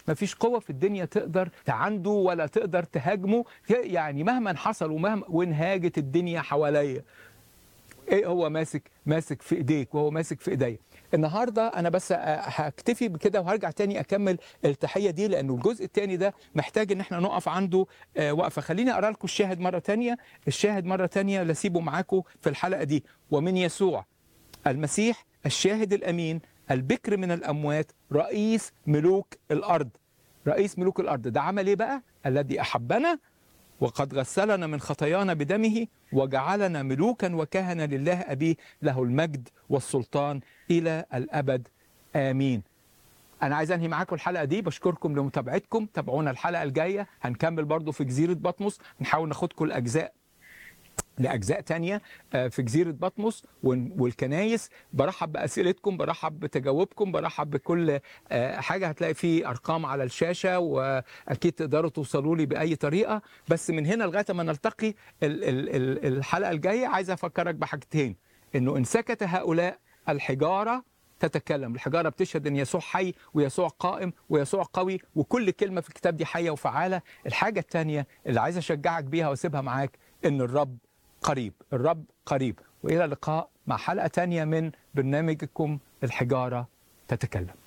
مفيش قوة في الدنيا تقدر تعنده ولا تقدر تهاجمه يعني مهما حصل ومهما وانهاجت الدنيا حواليا ايه هو ماسك ماسك في ايديك وهو ماسك في ايديا النهارده انا بس هكتفي بكده وهرجع تاني اكمل التحيه دي لانه الجزء التاني ده محتاج ان احنا نقف عنده آه، وقفه خليني اقرا لكم الشاهد مره تانية الشاهد مره تانية لسيبه معاكم في الحلقه دي ومن يسوع المسيح الشاهد الامين البكر من الاموات رئيس ملوك الارض رئيس ملوك الارض ده عمل ايه بقى الذي احبنا وقد غسلنا من خطايانا بدمه وجعلنا ملوكا وكهنة لله أبيه له المجد والسلطان إلى الأبد آمين أنا عايز أنهي معاكم الحلقة دي بشكركم لمتابعتكم تابعونا الحلقة الجاية هنكمل برضو في جزيرة بطمس نحاول ناخدكم الأجزاء لاجزاء تانية آه، في جزيره بطمس وال- والكنايس برحب باسئلتكم برحب بتجاوبكم برحب بكل آه، حاجه هتلاقي في ارقام على الشاشه واكيد تقدروا توصلوا لي باي طريقه بس من هنا لغايه ما نلتقي ال- ال- ال- الحلقه الجايه عايز افكرك بحاجتين انه ان سكت هؤلاء الحجاره تتكلم الحجاره بتشهد ان يسوع حي ويسوع قائم ويسوع قوي وكل كلمه في الكتاب دي حيه وفعاله الحاجه الثانيه اللي عايز اشجعك بيها واسيبها معاك ان الرب قريب الرب قريب والى اللقاء مع حلقه تانية من برنامجكم الحجاره تتكلم